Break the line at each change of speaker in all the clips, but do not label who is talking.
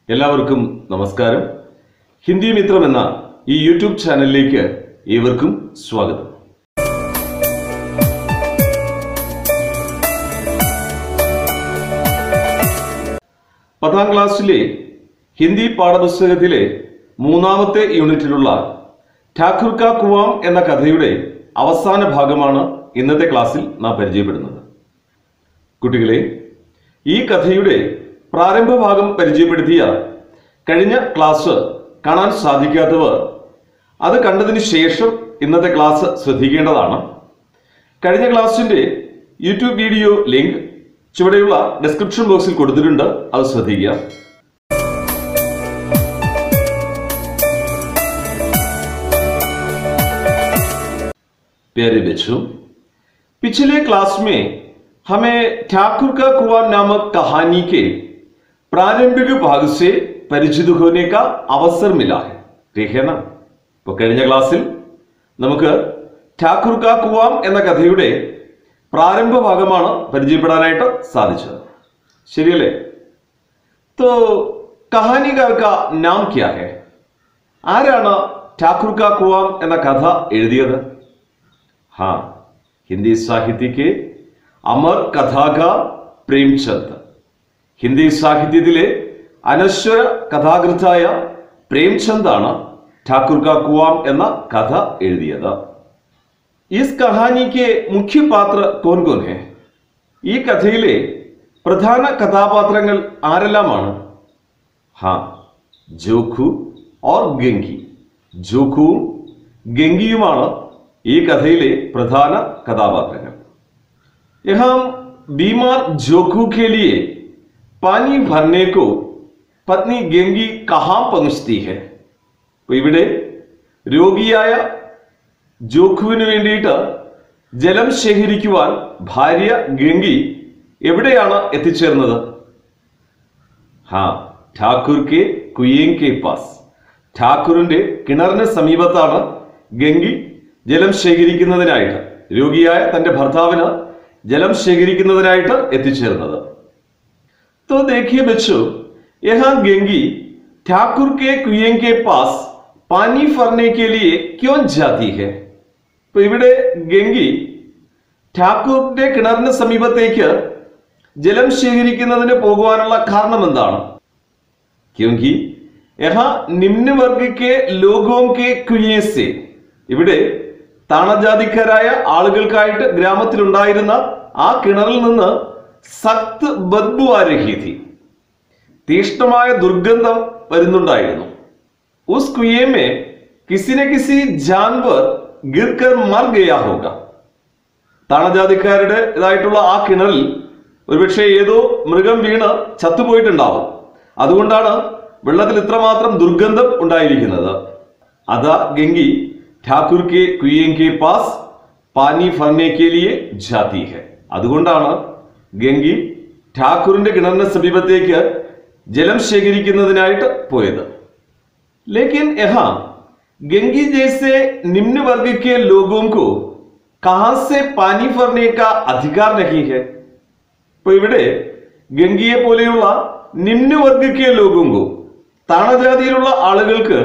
എല്ലാവർക്കും നമസ്കാരം ഹിന്ദി മിത്രം എന്ന ഈ യൂട്യൂബ് ചാനലിലേക്ക് ഏവർക്കും സ്വാഗതം പത്താം ക്ലാസ്സിലെ ഹിന്ദി പാഠപുസ്തകത്തിലെ മൂന്നാമത്തെ യൂണിറ്റിലുള്ള ഠാക്കുർ കാ കുവാം എന്ന കഥയുടെ അവസാന ഭാഗമാണ് ഇന്നത്തെ ക്ലാസ്സിൽ നാം പരിചയപ്പെടുന്നത് കുട്ടികളെ ഈ കഥയുടെ പ്രാരംഭ ഭാഗം പരിചയപ്പെടുത്തിയ കഴിഞ്ഞ ക്ലാസ് കാണാൻ സാധിക്കാത്തവർ അത് കണ്ടതിന് ശേഷം ഇന്നത്തെ ക്ലാസ് ശ്രദ്ധിക്കേണ്ടതാണ് കഴിഞ്ഞ ക്ലാസ്സിന്റെ യൂട്യൂബ് വീഡിയോ ലിങ്ക് ചുവടെയുള്ള ഡിസ്ക്രിപ്ഷൻ ബോക്സിൽ കൊടുത്തിട്ടുണ്ട് അത് ശ്രദ്ധിക്കുക प्यारे बच्चों पिछले क्लास में हमें ठाकुर का कुआं नामक कहानी के प्रारंभिक भाग से परिचित होने का अवसर मिला है ठीक है ना ഇപ്പൊ കഴിഞ്ഞ ക്ലാസ്സിൽ നമുക്ക് ഠാക്കുർ കാ കുവാം എന്ന കഥയുടെ പ്രാരംഭ ഭാഗമാണ് പരിചയപ്പെടാനായിട്ട് സാധിച്ചത് ശരിയല്ലേ തോ കഹാനികാർ കാ നാം ക്യാ ഹെ ആരാണ് ഠാക്കുർ കാ കുവാം എന്ന കഥ എഴുതിയത് हाँ हिंदी साहित्य के അമർ കഥാകാർ പ്രേംചന്ദ് ഹിന്ദി സാഹിത്യത്തിലെ അനശ്വര കഥാകൃത്തായ പ്രേംചന്ദാണ് ഠാക്കുർ കാ കുവാം എന്ന കഥ എഴുതിയത് ഇസ് കഹാനിക്ക് മുഖ്യ പാത്ര കോൻ കോൻ ഹെ ഈ കഥയിലെ പ്രധാന കഥാപാത്രങ്ങൾ ആരെല്ലാമാണ് ഹാ ജോഖു ഓർ ഗംഗി ജോഖുവും ഗംഗിയുമാണ് ഈ കഥയിലെ പ്രധാന കഥാപാത്രങ്ങൾ यहाँ बीमार जोखू के लिए पानी भरने को പത്നി ഗംഗി കഹാം പങ്കുസ്തി ഹെ അപ്പൊ ഇവിടെ രോഗിയായ ജോഖുവിന് വേണ്ടിയിട്ട് ജലം ശേഖരിക്കുവാൻ ഭാര്യ ഗംഗി എവിടെയാണ് എത്തിച്ചേർന്നത് ഹാ ഠാക്കൂർ കെ കുയേം കെ പാസ് ഠാക്കൂറിന്റെ കിണറിന് സമീപത്താണ് ഗംഗി ജലം ശേഖരിക്കുന്നതിനായിട്ട് രോഗിയായ തന്റെ ഭർത്താവിന് ജലം ശേഖരിക്കുന്നതിനായിട്ട് എത്തിച്ചേർന്നത് तो देखिए बच्चों यहाँ गंगी ठाकुर के कुएं के पास पानी भरने के लिए क्यों जाती है അപ്പൊ ഇവിടെ ഗംഗി ഠാക്കൂറിന്റെ കിണറിന് സമീപത്തേക്ക് ജലം ശേഖരിക്കുന്നതിന് പോകുവാനുള്ള കാരണം എന്താണ് ക്യോങ്കി യഹാ നിമ്നവർഗ കെ ലോകോം കെ കുയേ സെ ഇവിടെ താണജാതിക്കാരായ ആളുകൾക്കായിട്ട് ഗ്രാമത്തിലുണ്ടായിരുന്ന ആ കിണറിൽ നിന്ന് സക്ത് ബദ്ബു ആരഹീതി തീഷ്ണമായ ദുർഗന്ധം വരുന്നുണ്ടായിരുന്നു ഉസ് കുയേമേ കിസിനെ കിസി ജാൻവർ ഗിർക്കർ മർ ഗയാ ഹോഗ താണജാതിക്കാരുടെ ഇതായിട്ടുള്ള ആ കിണറിൽ ഒരുപക്ഷെ ഏതോ മൃഗം വീണ് ചത്തുപോയിട്ടുണ്ടാവും അതുകൊണ്ടാണ് വെള്ളത്തിൽ ഇത്രമാത്രം ദുർഗന്ധം ഉണ്ടായിരിക്കുന്നത് അതാ ഗംഗി ഠാക്കൂർ കെ കുയേം കെ പാസ് പാനി ഭർനെ കെ ലിയെ ജാതി ഹെ അതുകൊണ്ടാണ് ഗംഗി ഠാക്കൂറിന്റെ കിണറിന് സമീപത്തേക്ക് ജലം ശേഖരിക്കുന്നതിനായിട്ട് പോയത് लेकिन यहाँ गंगी जैसे निम्न वर्ग के लोगों को कहां से पानी भरने का अधिकार नहीं है ഇപ്പൊ ഇവിടെ ഗംഗിയെ പോലെയുള്ള നിമ്നവർഗിക്കെ ലോകങ്ങോ താണജാതിയിലുള്ള ആളുകൾക്ക്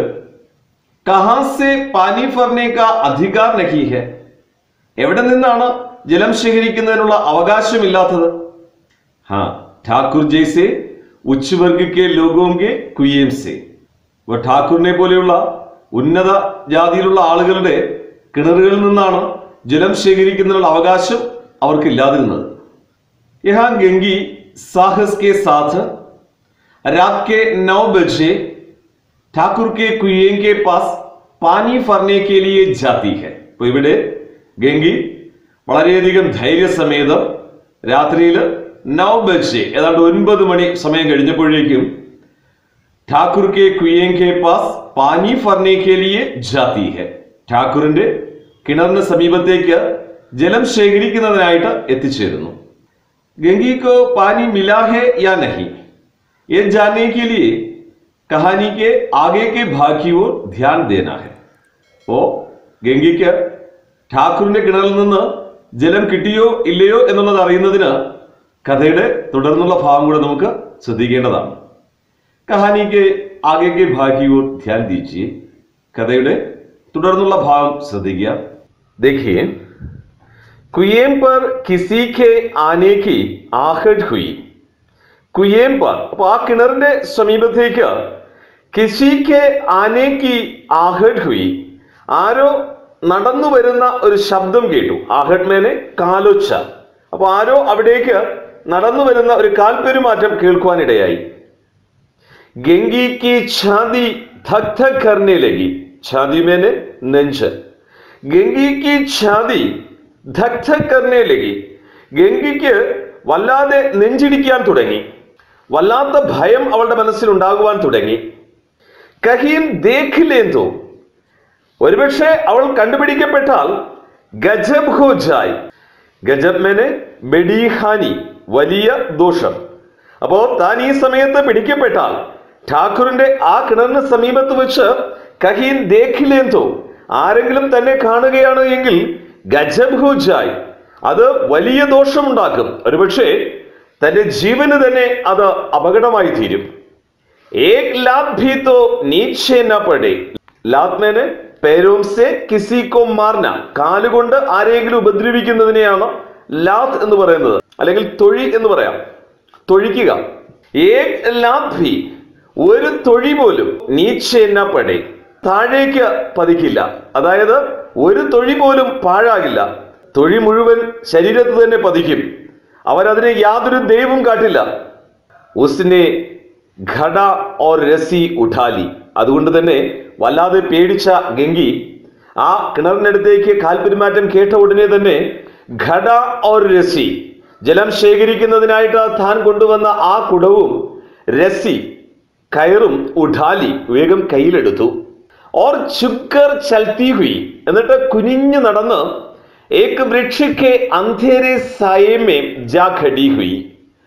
കഹാസെ പാനി ഭർനെ കാ അധികാർ നഹി ഹെ എവിടെ നിന്നാണ് ജലം ശേഖരിക്കുന്നതിനുള്ള അവകാശമില്ലാത്തത് ഹാ ഠാക്കൂർ ജയ്സെ ഉച്ചവർഗിക്കെ ലോകോങ്കെ കുയേം സെ ഇപ്പൊ ഠാക്കൂറിനെ പോലെയുള്ള ഉന്നത ജാതിയിലുള്ള ആളുകളുടെ കിണറുകളിൽ നിന്നാണ് ജലം ശേഖരിക്കുന്നതിനുള്ള അവകാശം അവർക്കില്ലാതിരുന്നത് यहाँ गंगी साहस के साथ रात के नौ बजे ठाकुर के कुएं के पास പാനി ഭർനെ കെ ലിയെ ജാതി ഹെ അപ്പൊ ഇവിടെ ഗംഗി വളരെയധികം ധൈര്യസമേതം രാത്രിയിൽ നൗ ബജെ ഏതാണ്ട് ഒൻപത് മണി സമയം കഴിഞ്ഞപ്പോഴേക്കും ഠാക്കുർ കെ കുയേം കെ പാസ് പാനി ഭർനെ കെ ലിയെ ജാതി ഹെ ഠാക്കുറിന്റെ കിണറിന് സമീപത്തേക്ക് ജലം ശേഖരിക്കുന്നതിനായിട്ട് എത്തിച്ചേരുന്നു गंगी को पानी मिला है या नहीं ये जानने के लिए कहानी के आगे के भाग की ओर ध्यान देना है അപ്പോ ഗംഗയ്ക്ക് ഠാക്കൂറിന്റെ കിണറിൽ നിന്ന് ജലം കിട്ടിയോ ഇല്ലയോ എന്നുള്ളത് അറിയുന്നതിന് കഥയുടെ തുടർന്നുള്ള ഭാഗം കൂടെ നമുക്ക് ശ്രദ്ധിക്കേണ്ടതാണ് കഹാനി കെ ആകെ കെ ഭാഗി ഓർ ധ്യാൻ ദീജിയെ കഥയുടെ തുടർന്നുള്ള ഭാഗം ശ്രദ്ധിക്കുക देखिए कुएं पर किसी के आने की आहट हुई കുയേം പർ അപ്പൊ ആ കിണറിന്റെ സമീപത്തേക്ക് കിസിക്ക് ആനേക്ക് ആഹഡ് ഹുയി ആരോ നടന്നു വരുന്ന ഒരു ശബ്ദം കേട്ടു ആഹഡ് മേനെ കാലൊച്ച അപ്പൊ ആരോ അവിടേക്ക് നടന്നു വരുന്ന ഒരു കാൽപെരുമാറ്റം കേൾക്കുവാനിടയായി ഗംഗി की छाती धक धक करने लगी छाती मैंने നെഞ്ച് ഗംഗി की छाती धक धक करने लगी ഗംഗയ്ക്ക് വല്ലാതെ നെഞ്ചിടിക്കാൻ തുടങ്ങി വല്ലാത്ത ഭയം അവളുടെ മനസ്സിൽ ഉണ്ടാകുവാൻ തുടങ്ങി കഹീം ദേഖിലേന്തോ ഒരുപക്ഷെ അവൾ കണ്ടുപിടിക്കപ്പെട്ടാൽ ഗജബ് ഹോ ജായ് ഗജബ് മേനെ ബെഡീഹാനി വലിയ ദോഷം അപ്പോ താൻ ഈ സമയത്ത് പിടിക്കപ്പെട്ടാൽ ഠാക്കൂറിന്റെ ആ കിണറിന് സമീപത്ത് വെച്ച് കഹീൻ ദേഖിലേന്തോ ആരെങ്കിലും തന്നെ കാണുകയാണ് എങ്കിൽ ഗജബ് ഹോ ജായ് അത് വലിയ ദോഷമുണ്ടാക്കും ഒരുപക്ഷെ തന്റെ ജീവന് തന്നെ അത് അപകടമായി തീരും एक लात भी तो नीचे न पड़े ലാത്ത് മേനെ പേരോം സെ കിസി കോ മാർന കാലുകൊണ്ട് ആരെങ്കിലും ഉപദ്രവിക്കുന്നതിനെയാണ് ലാത്ത് എന്ന് പറയുന്നത് അല്ലെങ്കിൽ തൊഴി എന്ന് പറയാം തൊഴിക്കുക ഏക് ലാത്ത് ഭി ഒരു തൊഴി പോലും നീച്ചെ ന പടേ താഴേക്ക് പതിക്കില്ല അതായത് ഒരു തൊഴി പോലും പാഴാകില്ല തൊഴി മുഴുവൻ ശരീരത്ത് തന്നെ പതിക്കും അവരതിനെ യാതൊരു ദൈവവും കാട്ടില്ല ഉസ്നെ ഘട ഓർ രസി ഉഠാലി അതുകൊണ്ട് തന്നെ വല്ലാതെ പേടിച്ച ഗംഗി ആ കിണറിനടുത്തേക്ക് കാൽപെരുമാറ്റം കേട്ട ഉടനെ തന്നെ ഘട ഓർ രസി ജലം ശേഖരിക്കുന്നതിനായിട്ട് താൻ കൊണ്ടുവന്ന ആ കുടവും രസി കയറും ഉഠാലി വേഗം കയ്യിലെടുത്തു ഓർ ചുക്കർ ചൽത്തി ഹുയി എന്നിട്ട് കുനിഞ്ഞു നടന്ന് ഏക് വൃക്ഷക്കെ അന്ധേരെ സായമേ ജാ ഖടി ഹുയി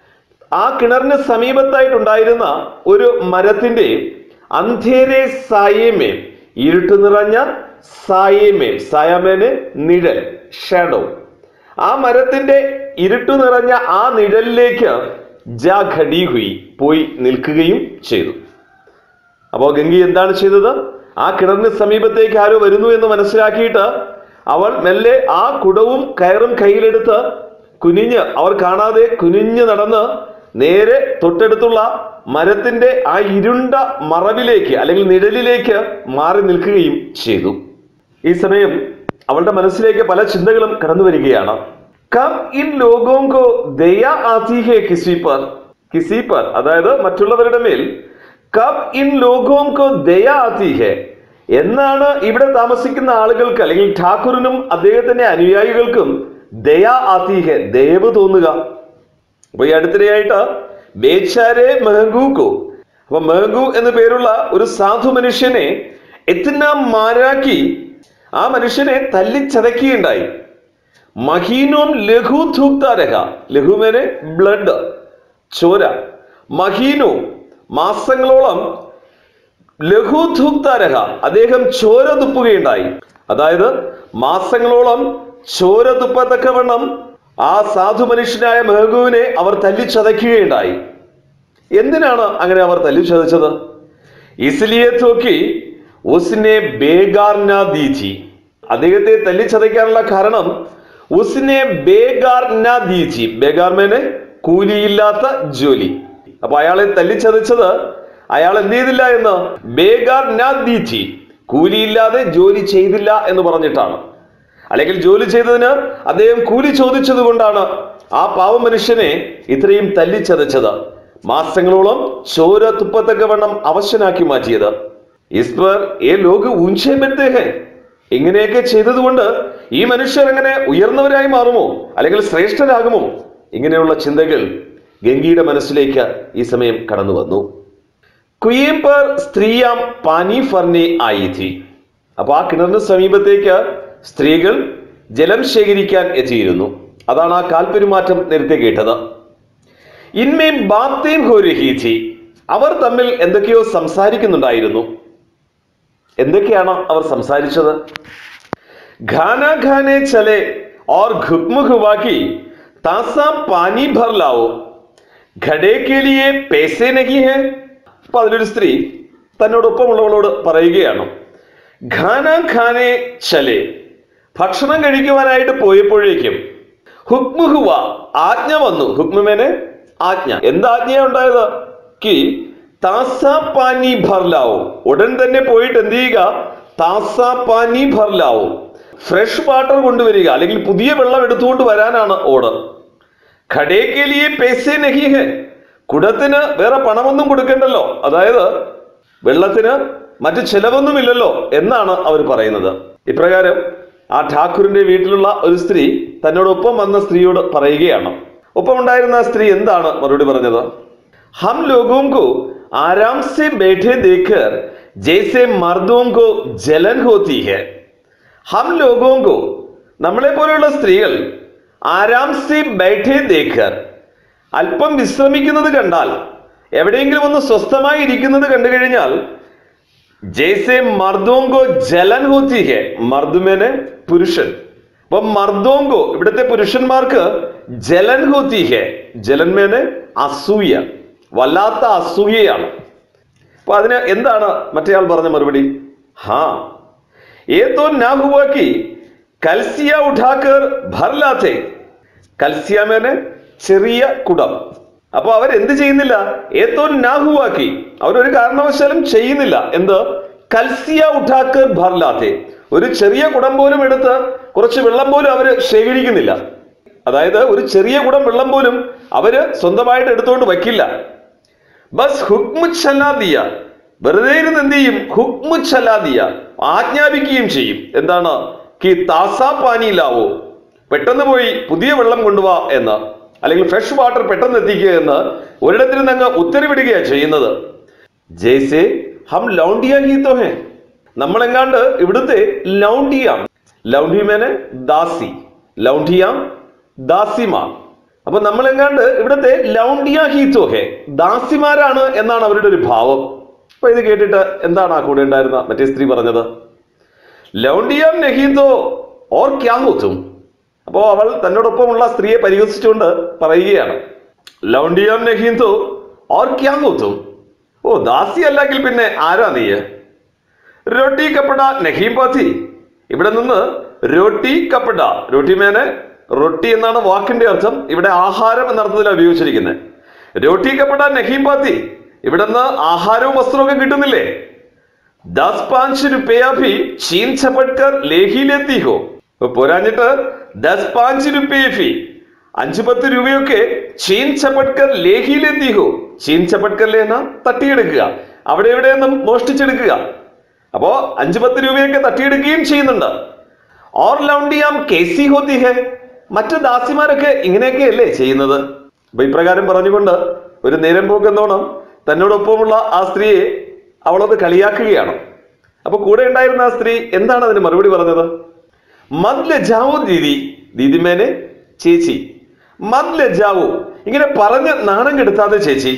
ആ കിണറിന് സമീപത്തായിട്ടുണ്ടായിരുന്ന ഒരു മരത്തിന്റെ അന്ധേരെ സായമേ ഇരുട്ട് നിറഞ്ഞ സായമേ സായമേന് നിഴൽ ഷാഡോ ആ മരത്തിന്റെ ഇരുട്ടു നിറഞ്ഞ ആ നിഴലിലേക്ക് ജാ ഘടി ഹുയി പോയി നിൽക്കുകയും ചെയ്തു അപ്പോൾ ഗംഗി എന്താണ് ചെയ്തത് ആ കിണറിന് സമീപത്തേക്ക് ആരോ വരുന്നു എന്ന് മനസ്സിലാക്കിയിട്ട് അവൾ മെല്ലെ ആ കുടവും കയറും കയ്യിലെടുത്ത് കുനിഞ്ഞ് അവർ കാണാതെ കുനിഞ്ഞ് നടന്ന് നേരെ തൊട്ടടുത്തുള്ള മരത്തിന്റെ ആ ഇരുണ്ട മറവിലേക്ക് അല്ലെങ്കിൽ നിഴലിലേക്ക് മാറി നിൽക്കുകയും ചെയ്തു ഈ സമയം അവളുടെ മനസ്സിലേക്ക് പല ചിന്തകളും കടന്നു വരികയാണ് കം ഇൻ ലോകോങ്കോ ദയ ആതി ഹേ കിസി പർ കിസി പർ അതായത് മറ്റുള്ളവരുടെ മേൽ കബ് ഇൻ ലോകോങ്കോ ദയ ആതി ഹേ എന്നാണ് ഇവിടെ താമസിക്കുന്ന ആളുകൾക്ക് അല്ലെങ്കിൽ ഠാക്കൂറിനും അദ്ദേഹത്തിന്റെ അനുയായികൾക്കും ദയ ആതി ഹേ ദയവ് തോന്നുക അപ്പൊ ഈ അടുത്തിടെയായിട്ട് ബേച്ചാരെ മെഹഗൂക്കോ അപ്പൊ മെഹഗു എന്ന പേരുള്ള ഒരു സാധു മനുഷ്യനെ എത്തിന മാരാക്കി ആ മനുഷ്യനെ തല്ലിച്ചതക്കുകയുണ്ടായി മഹീനോം ലഘു ധൂക്താരഹ ലഘുമേനെ ബ്ലഡ് ചോര മഹീനോ മാസങ്ങളോളം ലഘു ധൂക്താരഹ അദ്ദേഹം ചോര തുപ്പുകയുണ്ടായി അതായത് മാസങ്ങളോളം ചോര തുപ്പത്തക്കവണ്ണം ആ സാധു മനുഷ്യനായ മെഹഗുവിനെ അവർ തല്ലിച്ചതയ്ക്കുകയുണ്ടായി എന്തിനാണ് അങ്ങനെ അവർ തല്ലിച്ചതച്ചത് ഇസ്ലിയെ തോക്കി ഉസ്നെ ബേഗാർന ദീജി അദ്ദേഹത്തെ തല്ലിച്ചതയ്ക്കാനുള്ള കാരണം ഉസ്നെ ബേഗാർന ദീജി ബേഗാർ മേനെ കൂലിയില്ലാത്ത ജോലി അപ്പൊ അയാളെ തല്ലിച്ചതച്ചത് അയാൾ എന്ത് ചെയ്തില്ല എന്ന് ബേഗാർ നാ ദീജി കൂലിയില്ലാതെ ജോലി ചെയ്തില്ല എന്ന് പറഞ്ഞിട്ടാണ് അല്ലെങ്കിൽ ജോലി ചെയ്തതിന് അദ്ദേഹം കൂലി ചോദിച്ചത് കൊണ്ടാണ് ആ പാവ മനുഷ്യനെ ഇത്രയും തല്ലിച്ചതച്ചത് മാസങ്ങളോളം ചോര തുപ്പത്തക്കവണ്ണം അവശനാക്കി മാറ്റിയത് ഇസ് पर ये लोग ऊंचे मिलते हैं ഇങ്ങനെയൊക്കെ ചെയ്തതുകൊണ്ട് ഈ മനുഷ്യർ എങ്ങനെ ഉയർന്നവരായി മാറുമോ അല്ലെങ്കിൽ ശ്രേഷ്ഠരാകുമോ ഇങ്ങനെയുള്ള ചിന്തകൾ ഗംഗയുടെ മനസ്സിലേക്ക് ഈ സമയം കടന്നു വന്നു കുയേം പർ സ്ത്രീയാം പാനി ഫർനെ ആയി थी അപ്പൊ ആ കിണറിന് സമീപത്തേക്ക് സ്ത്രീകൾ ജലം ശേഖരിക്കാൻ എത്തിയിരുന്നു അതാണ് ആ കാൽപെരുമാറ്റം നേരത്തെ കേട്ടത് ഇൻമേം ബാത്തേം ഹോ രഹി थी അവർ തമ്മിൽ എന്തൊക്കെയോ സംസാരിക്കുന്നുണ്ടായിരുന്നു എന്തൊക്കെയാണ് അവർ സംസാരിച്ചത് ഖാന ഖാനെ ചലെ और घुकमुख हुआ कि तासा पानी भर लाओ घड़े के लिए पैसे नहीं है അപ്പൊ അതിലൊരു സ്ത്രീ തന്നോടൊപ്പമുള്ളവളോട് പറയുകയാണ് ഖാന ഖാനെ ചലെ ഭക്ഷണം കഴിക്കുവാനായിട്ട് പോയപ്പോഴേക്കും ഹുക്മുഹുവ ആജ്ഞ വന്നു ഹുക്മുമേനെ ആജ്ഞ എന്താ ആജ്ഞ ഉണ്ടായത് കി താസ പാനി ഭർലാവോ ഉടൻ തന്നെ പോയിട്ട് എന്ത് ചെയ്യുക താസ പാനി ഭർലാവോ ഫ്രഷ് വാട്ടർ കൊണ്ടുവരിക അല്ലെങ്കിൽ പുതിയ വെള്ളം എടുത്തുകൊണ്ട് വരാനാണ് ഓർഡർ ഖടേക്കലിയെ പേസേ നഹി ഹെ കുടത്തിന് വേറെ പണമൊന്നും കൊടുക്കണ്ടല്ലോ അതായത് വെള്ളത്തിന് മറ്റു ചെലവൊന്നുമില്ലല്ലോ എന്നാണ് അവർ പറയുന്നത് ഇപ്രകാരം ആ ഠാക്കൂറിന്റെ വീട്ടിലുള്ള ഒരു സ്ത്രീ തന്നോടൊപ്പം വന്ന സ്ത്രീയോട് പറയുകയാണ് ഒപ്പം ഉണ്ടായിരുന്ന ആ സ്ത്രീ എന്താണ് മറുപടി പറഞ്ഞത് ഹം ലോഗോं को आराम से बैठे देखकर जैसे मर्दों को जलन होती है ഹം ലോഗോങ്കോ നമ്മളെ പോലെയുള്ള സ്ത്രീകൾ ആരാം സി ബൈഠേ ദേഖർ അല്പം വിശ്രമിക്കുന്നത് കണ്ടാൽ എവിടെയെങ്കിലും ഒന്ന് സ്വസ്ഥമായി ഇരിക്കുന്നത് കണ്ടു കഴിഞ്ഞാൽ ജയ്സെ മർദോങ്കോ ജലൻ ഹോത്തി ഹെ മർദുമേനെ പുരുഷൻ അപ്പൊ മർദോങ്കോ ഇവിടുത്തെ പുരുഷന്മാർക്ക് ജലൻ ഹോത്തി ഹെ ജലൻമേനെ അസൂയ വല്ലാത്ത അസൂയയാണ് അപ്പൊ അതിന് എന്താണ് മറ്റേയാൾ പറഞ്ഞ മറുപടി ഹാ ये तो ना हुआ कि കൽസിയ ഉഠാക്കർ ഭർലാത്തെ കൽസിയ മേനെ ചെറിയ കുടം അപ്പൊ അവർ എന്ത് ചെയ്യുന്നില്ല ഏത്തോ നാഹുവാക്കി അവരൊരു കാരണവശാലും ചെയ്യുന്നില്ല എന്ത് കൽസിയ ഉഠാക്കർ ഭർലാത്തെ ഒരു ചെറിയ കുടം പോലും എടുത്ത് കുറച്ച് വെള്ളം പോലും അവര് ശേഖരിക്കുന്നില്ല അതായത് ഒരു ചെറിയ കുടം വെള്ളം പോലും അവര് സ്വന്തമായിട്ട് എടുത്തുകൊണ്ട് വയ്ക്കില്ല ബസ് ഹുക്മു ചലാദിയ വെറുതെ ഇരുന്ന് എന്ത് ചെയ്യും ഹുക്മു ചലാദിയ ആജ്ഞാപിക്കുകയും ചെയ്യും എന്താണ് കി താസാ പാനിയിലാവോ പെട്ടെന്ന് പോയി പുതിയ വെള്ളം കൊണ്ടുവാ എന്ന് അല്ലെങ്കിൽ ഫ്രഷ് വാട്ടർ പെട്ടെന്ന് എത്തിക്കുക എന്ന് ഒരിടത്തിൽ നിന്ന് അങ്ങ് ഉത്തരവിടുകയാണ് ചെയ്യുന്നത് ജയ്സെ ഹം ലൗണ്ടിയ ഹീത്തോ ഹേ നമ്മളെങ്ങാണ്ട് ഇവിടുത്തെ ലൗണ്ടിയാം ലൗണ്ടിമേനെ ദാസി ലൗണ്ടിയാം ദാസിമാർ അപ്പൊ നമ്മളെങ്ങാണ്ട് ഇവിടുത്തെ ലൗണ്ടിയ ഹീത്തോ ഹേ ദാസിമാരാണ് എന്നാണ് അവരുടെ ഒരു ഭാവം അപ്പൊ ഇത് കേട്ടിട്ട് എന്താണ് ആ കൂടെ ഉണ്ടായിരുന്ന മറ്റേ സ്ത്രീ പറഞ്ഞത് ലൗണ്ടിയാം നഹീന്തോ ഓർ ക്യാ ഹോത്തും അപ്പോ അവൾ തന്നോടൊപ്പമുള്ള സ്ത്രീയെ പരിഹസിച്ചുകൊണ്ട് പറയുകയാണ് ലൗണ്ടിയാം നഹീന്തോ ഓർ ക്യാ ഹോത്തും ഓ ദാസി അല്ലെങ്കിൽ പിന്നെ ആരാ നീ റോട്ടി കപ്പട നഹീം പാത്തി ഇവിടെ നിന്ന് റോട്ടി കപ്പട റോട്ടി മേനെ റൊട്ടി എന്നാണ് വാക്കിന്റെ അർത്ഥം ഇവിടെ ആഹാരം എന്ന അർത്ഥത്തിലാണ് ഉപയോഗിച്ചിരിക്കുന്നത് റോട്ടി കപ്പട നഹീം പാത്തി ഇവിടെ നിന്ന് ആഹാരവും വസ്ത്രവും ഒക്കെ കിട്ടുന്നില്ലേ ദസ് പാഞ്ച് രുപയ ഭി ചീൻ ചപ്പട്കർ ലേഹിയിലെത്തി ഹോ ഇപ്പൊ പോരാഞ്ഞിട്ട് ദസ് പാഞ്ച് രുപയ ഭി അഞ്ചു പത്ത് രൂപയൊക്കെ ചീൻ ചപ്പട്കർ ലേഹിയിലെത്തി ഹോ ചീൻ ചപ്പട്കർ ലേന തട്ടിയെടുക്കുക അവിടെ ഇവിടെ നിന്നും മോഷ്ടിച്ചെടുക്കുക അപ്പോ അഞ്ചു പത്ത് രൂപയൊക്കെ തട്ടിയെടുക്കുകയും ചെയ്യുന്നുണ്ട് ഓർ ലൗണ്ടിയാം കേസി ഹോത്തി ഹെ മറ്റു ദാസിമാരൊക്കെ ഇങ്ങനെയൊക്കെയല്ലേ ചെയ്യുന്നത് അപ്പൊ ഇപ്രകാരം പറഞ്ഞുകൊണ്ട് ഒരു നേരം പോക്കെന്നോണം തന്നോടൊപ്പമുള്ള ആ സ്ത്രീയെ അവളത് കളിയാക്കുകയാണ് അപ്പൊ കൂടെ ഉണ്ടായിരുന്ന ആ സ്ത്രീ എന്താണ് അതിന് മറുപടി പറഞ്ഞത് മത് ലജാവോ ദീദി ദീദിമേനെ ചേച്ചി മത് ലജാവോ ഇങ്ങനെ പറഞ്ഞ് നാണം കെടുത്താതെ ചേച്ചി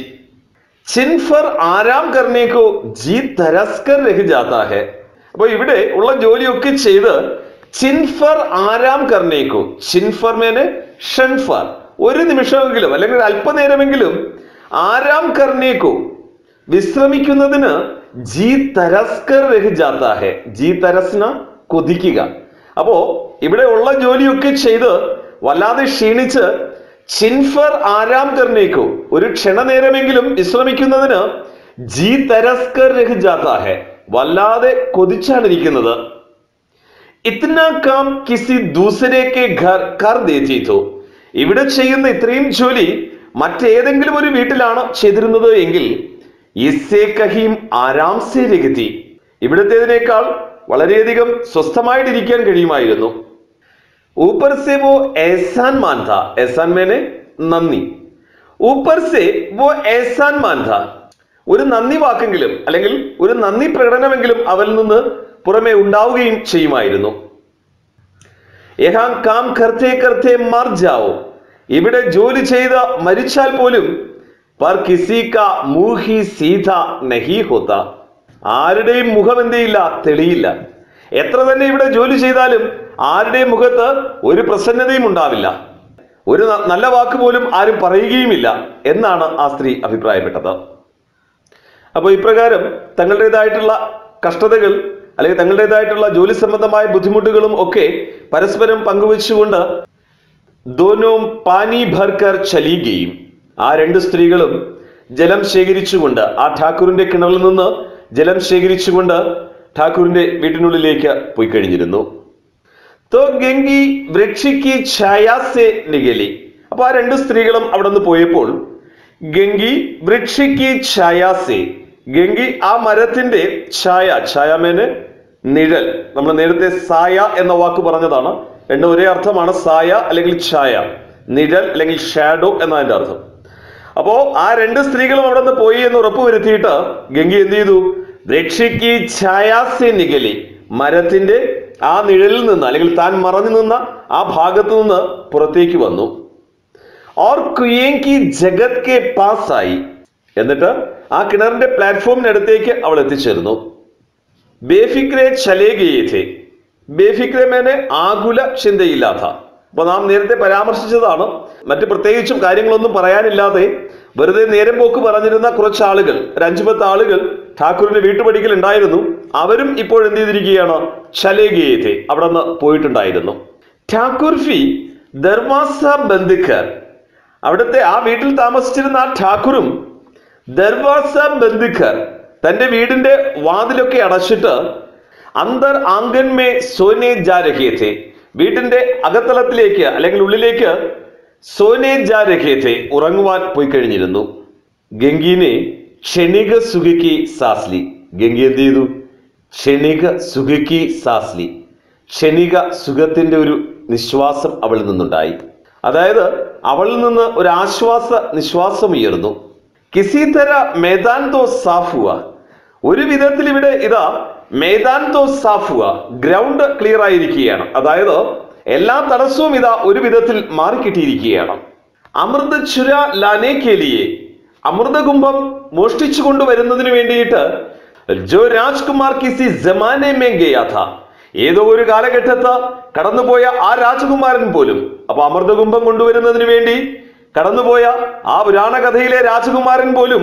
ചിൻഫർ ആരാം കർണേക്കോ ജി തരസ്കർ രഹി ജാത്താ ഹെ അപ്പൊ ഇവിടെ ഉള്ള ജോലിയൊക്കെ ചെയ്ത് ചിൻഫർ ആരാം കർണേക്കോ ചിൻഫർ മേനെ ഷൺഫർ ഒരു നിമിഷമെങ്കിലും അല്ലെങ്കിൽ ഒരു അല്പനേരമെങ്കിലും ആരാം കർണേക്കോ വിശ്രമിക്കുന്നതിന് ജി തരസ്കർ രഹി ജാത്താ ഹെ ജി തരസ്ന കൊതിക്കുക അപ്പോ ഇവിടെ ഉള്ള ജോലിയൊക്കെ ചെയ്ത് വല്ലാതെ ക്ഷീണിച്ച് ചിൻഫർ ആരാം കർണേക്കോ ഒരു ക്ഷണനേരമെങ്കിലും വിശ്രമിക്കുന്നതിന് ജി തരസ്കർ രഹി ജാത്താ ഹെ വല്ലാതെ കൊതിച്ചാണ് ഇരിക്കുന്നത് ഇത്തന കാം കിസി ദൂസരേക്ക് ഘർ കർ ദേത്തി തോ ഇവിടെ ചെയ്യുന്ന ഇത്രയും ജോലി മറ്റേതെങ്കിലും ഒരു വീട്ടിലാണ് ചെയ്തിരുന്നത് എങ്കിൽ ഇസേ കഹീം ആരാം സേ രഗതി ഇവിടത്തേതിനേക്കാൾ വളരെയധികം സ്വസ്ഥമായിട്ടിരിക്കാൻ കഴിയുമായിരുന്നു ऊपर से वो एहसान मान था एहसान मैंने നന്ദി ഊപ്പർ സെ വോ ഏസാൻ മാൻ ഥാ ഒരു നന്ദി വാക്കെങ്കിലും അല്ലെങ്കിൽ ഒരു നന്ദി പ്രകടനമെങ്കിലും അവരിൽ നിന്ന് പുറമെ ഉണ്ടാവുകയും ചെയ്യുമായിരുന്നു യഹാം കാം കർത്തേ കർത്തേ മർ ജാവോ ഇവിടെ ജോലി ചെയ്ത മരിച്ചാൽ പോലും പർ കിസി കാ മൂഹി സീത നഹി ഹോത്ത ആരുടെയും മുഖം എന്തെയില്ല തെളിയില്ല എത്ര തന്നെ ഇവിടെ ജോലി ചെയ്താലും ആരുടെയും മുഖത്ത് ഒരു പ്രസന്നതയും ഉണ്ടാവില്ല ഒരു ന- നല്ല വാക്ക് പോലും ആരും പറയുകയുമില്ല എന്നാണ് ആ സ്ത്രീ അഭിപ്രായപ്പെട്ടത് അപ്പോൾ ഇപ്രകാരം തങ്ങളുടേതായിട്ടുള്ള കഷ്ടതകൾ അല്ലെങ്കിൽ തങ്ങളുടേതായിട്ടുള്ള ജോലി സംബന്ധമായ ബുദ്ധിമുട്ടുകളും ഒക്കെ പരസ്പരം പങ്കുവെച്ചുകൊണ്ട് ദോനോം പാനി ഭർക്കർ ചലിയുകയും ആ രണ്ട് സ്ത്രീകളും ജലം ശേഖരിച്ചുകൊണ്ട് ആ ഠാക്കൂറിന്റെ കിണറിൽ നിന്ന് ജലം ശേഖരിച്ചുകൊണ്ട് ഠാക്കൂറിന്റെ വീട്ടിനുള്ളിലേക്ക് പോയി കഴിഞ്ഞിരുന്നു തോ ഗംഗി വൃക്ഷിക്ക് ഛായാസെ നികലി അപ്പൊ ആ രണ്ട് സ്ത്രീകളും അവിടെ നിന്ന് പോയപ്പോൾ ഗംഗി വൃക്ഷിക്ക് ഛായാസെ ഗംഗി ആ മരത്തിന്റെ ഛായ ഛായാമേന് നിഴൽ നമ്മൾ നേരത്തെ സായ എന്ന വാക്ക് പറഞ്ഞതാണ് രണ്ടും ഒരേ അർത്ഥമാണ് സായ അല്ലെങ്കിൽ ഛായ നിഴൽ അല്ലെങ്കിൽ ഷാഡോ എന്നതിന്റെ അർത്ഥം അപ്പോ ആ രണ്ട് സ്ത്രീകളും അവിടെ നിന്ന് പോയി എന്ന് ഉറപ്പുവരുത്തിയിട്ട് ഗംഗി എന്ത് ചെയ്തു രക്ഷിക്ക് ഛായാസെ നികലി മരത്തിന്റെ ആ നിഴലിൽ നിന്ന് അല്ലെങ്കിൽ താൻ മറഞ്ഞു നിന്ന ആ ഭാഗത്തു നിന്ന് പുറത്തേക്ക് വന്നു ഓർ കുയേങ്കി ജഗത് കെ പാസ്സായി എന്നിട്ട് ആ കിണറിന്റെ പ്ലാറ്റ്ഫോമിനടുത്തേക്ക് അവൾ എത്തിച്ചേർന്നു ബേഫിക്രെ ചലേഗയേഥേ ബേഫിക്രെ മേനെ ആകുല ചിന്തയില്ലാത്ത അപ്പൊ നാം നേരത്തെ പരാമർശിച്ചതാണ് മറ്റ് പ്രത്യേകിച്ചും കാര്യങ്ങളൊന്നും പറയാനില്ലാതെ വെറുതെ നേരം പോക്ക് പറഞ്ഞിരുന്ന കുറച്ച് ആളുകൾ ഒരു അഞ്ചു പത്ത് ആളുകൾ ഠാക്കൂറിന്റെ വീട്ടുപടിക്കൽ ഉണ്ടായിരുന്നു അവരും ഇപ്പോൾ എന്ത് ചെയ്തിരിക്കുകയാണ് ചലേഗയേഥേ അവിടെ നിന്ന് പോയിട്ടുണ്ടായിരുന്നു ഠാക്കൂർ ഫി ദർവാസ ബന്ദിക്കർ അവിടുത്തെ ആ വീട്ടിൽ താമസിച്ചിരുന്ന ആ ഠാക്കൂറും ദർവാസ ബന്ദിക്കർ തന്റെ വീടിന്റെ വാതിലൊക്കെ അടച്ചിട്ട് അന്തർ ആംഗൻമേ സോനെ ജാരഹിയത്തെ വീട്ടിന്റെ അകത്തളത്തിലേക്ക് അല്ലെങ്കിൽ ഉള്ളിലേക്ക് സോനെ ജാരഹിയത്തെ ഉറങ്ങുവാൻ പോയി കഴിഞ്ഞിരുന്നു ഗംഗീനെ ക്ഷണിക സുഖിക്ക് സാസ്ലി ഗംഗി എന്ത് ചെയ്തു ക്ഷണിക സുഖിക്ക് സാസ്ലി ക്ഷണിക സുഖത്തിന്റെ ഒരു നിശ്വാസം അവളിൽ നിന്നുണ്ടായി അതായത് അവളിൽ നിന്ന് ഒരു ആശ്വാസ നിശ്വാസം ഉയർന്നു കിസി തര മേദാൻ തോ സാഫുവ ഒരു വിധത്തിൽ ഇവിടെ ഇതാ മേദാൻ തോ സാഫുവ ഗ്രൗണ്ട് ക്ലിയർ ആയിരിക്കുകയാണ് അതായത് എല്ലാ തടസ്സവും ഇതാ ഒരു വിധത്തിൽ മാറിക്കിട്ടിയിരിക്കുകയാണ് അമൃത ചുര ലാനെ കേലിയെ അമൃതകുംഭം മോഷ്ടിച്ചു കൊണ്ടുവരുന്നതിന് വേണ്ടിയിട്ട് ജോ രാജ്കുമാർ കിസി ജമാനെ മേ ഗയാ ഥാ ഏതോ ഒരു കാലഘട്ടത്ത് കടന്നുപോയ ആ രാജകുമാരൻ പോലും അപ്പൊ അമൃതകുംഭം കൊണ്ടുവരുന്നതിന് വേണ്ടി കടന്നുപോയ ആ പുരാണ കഥയിലെ രാജകുമാരൻ പോലും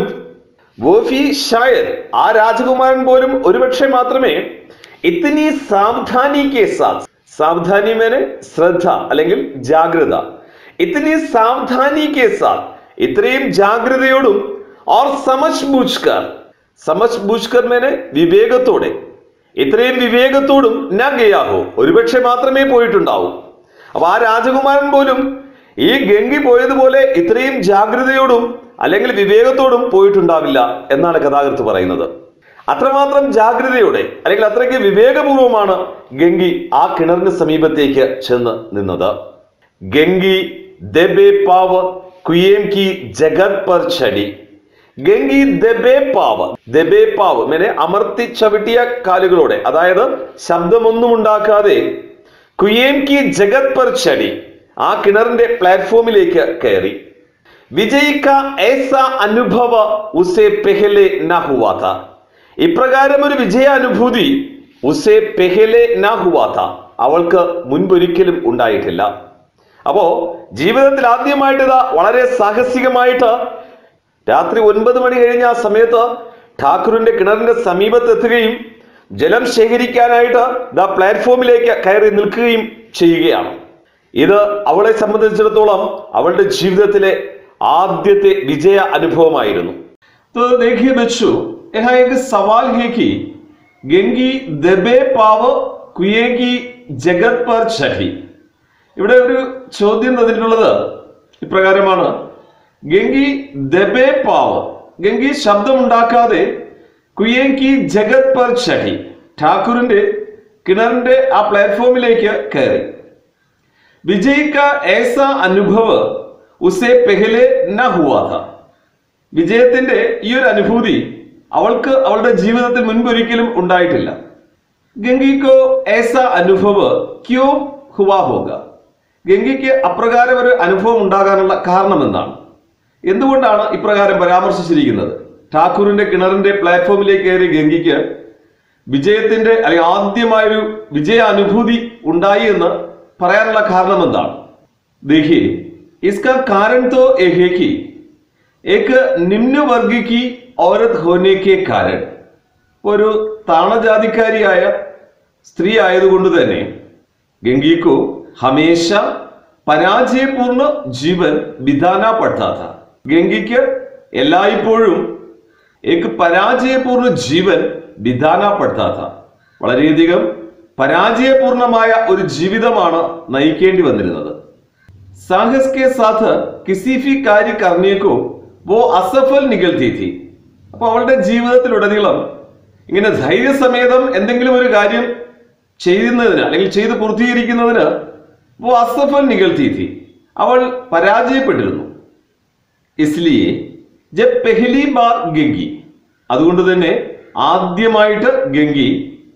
വോഫി ഷായർ ആ രാജകുമാരൻ പോലും ഒരുപക്ഷെ മാത്രമേ ഇത്തിനി സാവധാനി കെ സാത്ത് സാവധാനി മേനെ ശ്രദ്ധ അല്ലെങ്കിൽ ജാഗ്രത ഇത്തിനി സാവധാനി കെ സാത്ത് ഇത്രയും ജാഗ്രതയോടും ഓർ സമജ് ബൂജ്കർ സമജ് ബൂജ്കർ മേനെ വിവേകത്തോടെ ഇത്രയും വിവേകത്തോടും ഞാൻ ഗയാഹോ ഒരുപക്ഷെ മാത്രമേ പോയിട്ടുണ്ടാവൂ അപ്പൊ ആ രാജകുമാരൻ പോലും ഈ ഗംഗി പോയതുപോലെ ഇത്രയും ജാഗ്രതയോടും അല്ലെങ്കിൽ വിവേകത്തോടും പോയിട്ടുണ്ടാവില്ല എന്നാണ് കഥാകൃത്ത് പറയുന്നത് അത്രമാത്രം ജാഗ്രതയോടെ അല്ലെങ്കിൽ അത്രയ്ക്ക് വിവേകപൂർവമാണ് ഗംഗി ആ കിണറിന് സമീപത്തേക്ക് ചെന്ന് നിന്നത് ഗംഗി ദബേ പാവ് കുയേം കി ജഗത് പർ ചടി ഗംഗി ദബേ പാവ് ദബേ പാവ് മേനെ അമർത്തി ചവിട്ടിയ കാലുകളോടെ അതായത് ശബ്ദമൊന്നും ഉണ്ടാക്കാതെ കുയേം കി ജഗത് പർ ചടി ആ കിണറിന്റെ പ്ലാറ്റ്ഫോമിലേക്ക് കയറി വിജയ് കാ ഏസ അനുഭവ ഉസേ പെഹലെ ന ഹുവാ താ ഇപ്രകാരം ഒരു വിജയാനുഭൂതി ഉസേ പെഹലെ ന ഹുവാ താ അവൾക്ക് മുൻപൊരിക്കലും ഉണ്ടായിട്ടില്ല അപ്പോ ജീവിതത്തിൽ ആദ്യമായിട്ട് ഇതാ വളരെ സാഹസികമായിട്ട് രാത്രി ഒൻപത് മണി കഴിഞ്ഞ ആ സമയത്ത് ഠാക്കൂറിന്റെ കിണറിന്റെ സമീപത്ത് എത്തുകയും ജലം ശേഖരിക്കാനായിട്ട് ദാ പ്ലാറ്റ്ഫോമിലേക്ക് കയറി നിൽക്കുകയും ചെയ്യുകയാണ് ഇത് അവളെ സംബന്ധിച്ചിടത്തോളം അവളുടെ ജീവിതത്തിലെ ആദ്യത്തെ വിജയ അനുഭവമായിരുന്നു
तो देखिए बच्चों यहाँ एक सवाल है कि गंगी दबे पाव കുയെ की ജഗത് पर ചഹി ഇവിടെ ഒരു ചോദ്യം തന്നിട്ടുള്ളത് ഇപ്രകാരമാണ് ഗംഗി ദബേ പാവ് ഗംഗി ശബ്ദമുണ്ടാക്കാതെ കുയേങ്കി ജഗത് പർ ചഹി ഠാക്കൂറിന്റെ കിണറിന്റെ ആ പ്ലാറ്റ്ഫോമിലേക്ക് കയറി विजय का ऐसा अनुभव उसे पहले न हुआ था വിജയത്തിന്റെ ഈ ഒരു അനുഭൂതി അവൾക്ക് അവളുടെ ജീവിതത്തിൽ മുൻപൊരിക്കലും ഉണ്ടായിട്ടില്ല ഗംഗിക്കോ ഏസ അനുഭവ ക്യോ ഹുവാ ഹോക ഗംഗയ്ക്ക് അപ്രകാരം ഒരു അനുഭവം ഉണ്ടാകാനുള്ള കാരണം എന്താണ് എന്തുകൊണ്ടാണ് ഇപ്രകാരം പരാമർശിച്ചിരിക്കുന്നത് ഠാക്കൂറിന്റെ കിണറിന്റെ പ്ലാറ്റ്ഫോമിലേക്ക് കയറി ഗംഗയ്ക്ക് വിജയത്തിന്റെ അല്ലെങ്കിൽ ആദ്യമായൊരു വിജയ അനുഭൂതി ഉണ്ടായി എന്ന് പറയാനുള്ള കാരണം എന്താണ് देखिए इसका कारण तो एक है कि एक निम्न वर्ग की औरत होने के कारण ഒരു താണജാതിക്കാരിയായ സ്ത്രീ ആയതുകൊണ്ട് തന്നെ ഗംഗിക്കു ഹമേശ പരാജയപൂർണ്ണ ജീവൻ വിധാന പഠാത്ത ഗംഗയ്ക്ക് എല്ലായ്പ്പോഴും ഏക്ക് പരാജയപൂർണ്ണ ജീവൻ വിധാന പഠാത്ത വളരെയധികം പരാജയപൂർണമായ ഒരു ജീവിതമാണ് നയിക്കേണ്ടി വന്നിരുന്നത് സാഹസ് के साथ किसी भी कार्य करने को वो असफल निकलती थी അപ്പൊ അവളുടെ ജീവിതത്തിലുടനീളം ഇങ്ങനെ ധൈര്യസമേതം എന്തെങ്കിലും ഒരു കാര്യം ചെയ്യുന്നതിന് അല്ലെങ്കിൽ ചെയ്ത് പൂർത്തീകരിക്കുന്നതിന് वो असफल निकलती थी അവൾ പരാജയപ്പെട്ടിരുന്നു ഇസ്ലിയെ ജബ് പെഹ്ലി ബാർ ഗംഗി അതുകൊണ്ട് തന്നെ ആദ്യമായിട്ട് ഗംഗി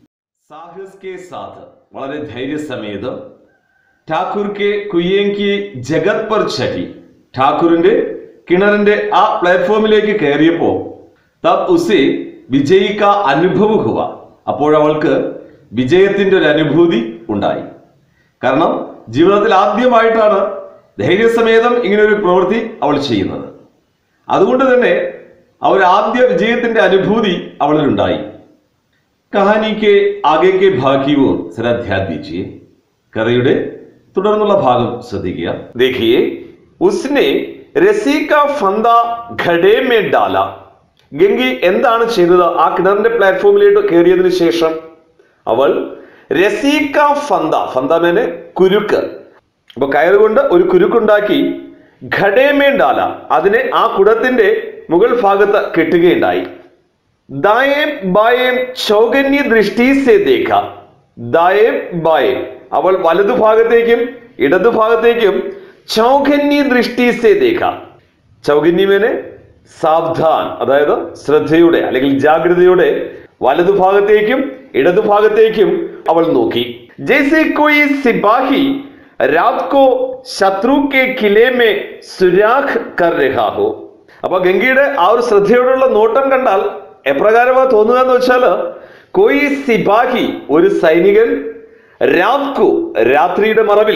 സാഹസ് കെ സാത്ത് വളരെ ധൈര്യസമേതം ഠാക്കൂർ കെ കുയ്യേങ്കി ജഗത് പർ ചഹി ഠാക്കൂറിന്റെ കിണറിന്റെ ആ പ്ലാറ്റ്ഫോമിലേക്ക് കയറിയപ്പോ തബ് ഉസെ വിജയിക്ക അനുഭവ ഹുവ അപ്പോഴവൾക്ക് വിജയത്തിന്റെ ഒരു അനുഭൂതി ഉണ്ടായി കാരണം ജീവിതത്തിൽ ആദ്യമായിട്ടാണ് ധൈര്യസമേതം ഇങ്ങനെ ഒരു പ്രവൃത്തി അവൾ ചെയ്യുന്നത് അതുകൊണ്ട് തന്നെ ആ ഒരു ആദ്യ വിജയത്തിന്റെ അനുഭൂതി അവളിലുണ്ടായി കഹാനി കെ ആകെ കെ ഭാഗ്യവും ശ്രദ്ധാ ദീജിയെ കഥയുടെ തുടർന്നുള്ള ഭാഗം ശ്രദ്ധിക്കുക देखिए उसने रसी का फंदा घड़े में डाला ഗംഗി എന്താണ് ചെയ്തത് ആ കിണറിന്റെ പ്ലാറ്റ്ഫോമിലേക്ക് കയറിയതിനു ശേഷം അവൾ രസീക്ക ഫന്ത ഫന്ത മേനെ കുരുക്ക് അപ്പൊ കയറുകൊണ്ട് ഒരു കുരുക്കുണ്ടാക്കി ഘടേമേണ്ടാല അതിനെ ആ കുടത്തിന്റെ മുകൾ ഭാഗത്ത് കെട്ടുകയുണ്ടായി ദായേം ബായേം ചൗകന്യ ദൃഷ്ടി സെ ദേഖ ദായേം ബായേം അവൾ വലതുഭാഗത്തേക്കും ഇടതുഭാഗത്തേക്കും ചൗകന്യ ദൃഷ്ടി സെ ദേഖ ചൗകന്യമേനെ സാവധാൻ അതായത് ശ്രദ്ധയുടെ അല്ലെങ്കിൽ ജാഗ്രതയുടെ വലതുഭാഗത്തേക്കും ഇടതുഭാഗത്തേക്കും അവൾ നോക്കി ജैसे कोई सिपाही रात को शत्रु के किले में सुराख कर रहा हो അപ്പൊ ഗംഗയുടെ ആ ഒരു ശ്രദ്ധയോടുള്ള നോട്ടം കണ്ടാൽ എപ്രകാരമാ തോന്നുക എന്ന് വെച്ചാല് കോയി സിപാഹി ഒരു സൈനികൻ രാത്കു രാത്രിയുടെ മറവിൽ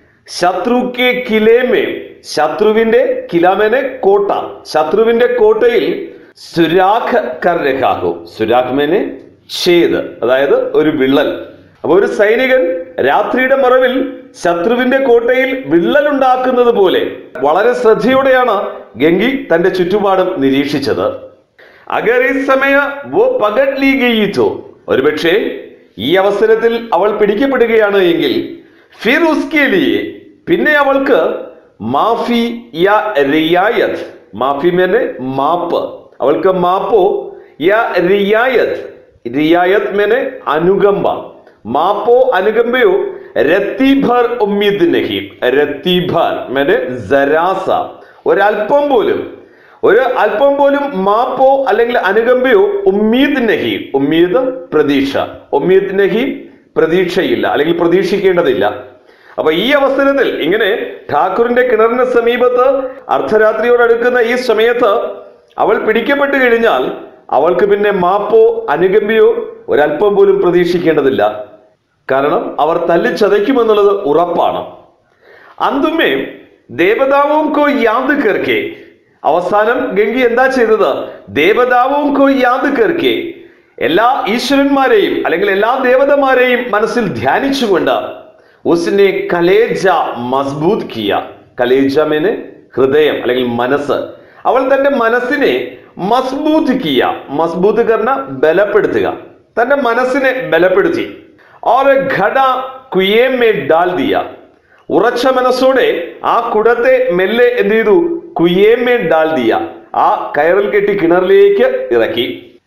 ശത്രുക്കെ കിലേമേ ശത്രുവിന്റെ കിലാമേനെ കോട്ട ശത്രുവിന്റെ കോട്ടയിൽ സുരാഖ് കർ രഹാഹു സുരാഖ് മേനെ ഛേദ് അതായത് ഒരു വിള്ളൽ അപ്പൊ ഒരു സൈനികൻ രാത്രിയുടെ മറവിൽ ശത്രുവിന്റെ കോട്ടയിൽ വിള്ളൽ ഉണ്ടാക്കുന്നത് പോലെ വളരെ ശ്രദ്ധയോടെയാണ് ഗംഗി തന്റെ ചുറ്റുപാടും നിരീക്ഷിച്ചത് അഗർ ഈ സമയ വോ പകട് ലീ ഗയി തോ ഒരുപക്ഷെ ഈ അവസരത്തിൽ അവൾ പിടിക്കപ്പെടുകയാണ് എങ്കിൽ ഫിർ ഉസ്കെ ലിയെ പിന്നെ അവൾക്ക് മാഫി യാ റിയായത് മാഫി മേനെ മാപ്പ് അവൾക്ക് മാപ്പോ യാ റിയായത് റിയായത് മേനെ അനുകമ്പ മാപ്പോ അനുകമ്പയോ രത്തിഭർ ഉമ്മീദ് നഹി രത്തിഭർ മേനെ ജരാസ ഒരല്പം പോലും ഒരു അല്പം പോലും മാപ്പോ അല്ലെങ്കിൽ അനുകമ്പയോ ഉമ്മീദ് നഹി ഉമ്മീദ് പ്രതീക്ഷ ഉമ്മീദ് നഹി പ്രതീക്ഷയില്ല അല്ലെങ്കിൽ പ്രതീക്ഷിക്കേണ്ടതില്ല അപ്പൊ ഈ അവസരത്തിൽ ഇങ്ങനെ ഠാക്കൂറിന്റെ കിണറിന് സമീപത്ത് അർദ്ധരാത്രിയോടടുക്കുന്ന ഈ സമയത്ത് അവൾ പിടിക്കപ്പെട്ടു കഴിഞ്ഞാൽ അവൾക്ക് പിന്നെ മാപ്പോ അനുകമ്പയോ ഒരല്പം പോലും പ്രതീക്ഷിക്കേണ്ടതില്ല കാരണം അവർ തല്ലിച്ചതയ്ക്കുമെന്നുള്ളത് ഉറപ്പാണ് അന്തുമേ ദേവതാവും കോ യാദ് കർക്കെ അവസാനം ഗംഗി എന്താ ചെയ്തത് ദേവതാവും കോ യാദ് കർക്കെ എല്ലാ ഈശ്വരന്മാരെയും അല്ലെങ്കിൽ എല്ലാ ദേവതമാരെയും മനസ്സിൽ ധ്യാനിച്ചുകൊണ്ട് ഉസ്നെ കലേജ മസ്ബൂത് കിയ കലേജ മേനെ ഹൃദയം അല്ലെങ്കിൽ മനസ്സ് അവൾ തന്റെ മനസ്സിനെ മസ്ബൂത്ത് കിയ മസ്ബൂത്ത് കർണ ബലപ്പെടുത്തുക തന്റെ മനസ്സിനെ ബലപ്പെടുത്തി और ഘട കുയേമേ ഡാൽ ദിയ ഉറച്ച മനസ്സോടെ ആ കുടത്തെ മെല്ലെ എന്ത് ചെയ്തു കുയേമേ ഡാൽ ദിയ ആ കയറിൽ കെട്ടി കിണറിലേക്ക് ഇറക്കി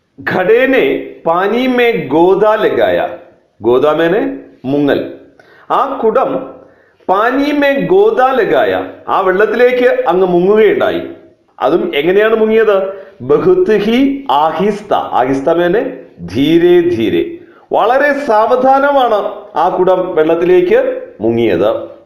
ഘടേനെ പാനിമേ ഗോദ ലഗായ ഗോദാമേനെ മുങ്ങൽ ആ കുടം പാനിമേ ഗോദ ലഗായ ആ വെള്ളത്തിലേക്ക് അങ്ങ് മുങ്ങുകയുണ്ടായി അതും എങ്ങനെയാണ് മുങ്ങിയത് ബഹുത്ത് ഹി ആഹിസ്ത ആഹിസ്ത മേനെ ധീരെ ധീരെ വളരെ സാവധാനമാണ് ആ കുടം വെള്ളത്തിലേക്ക് മുങ്ങിയത്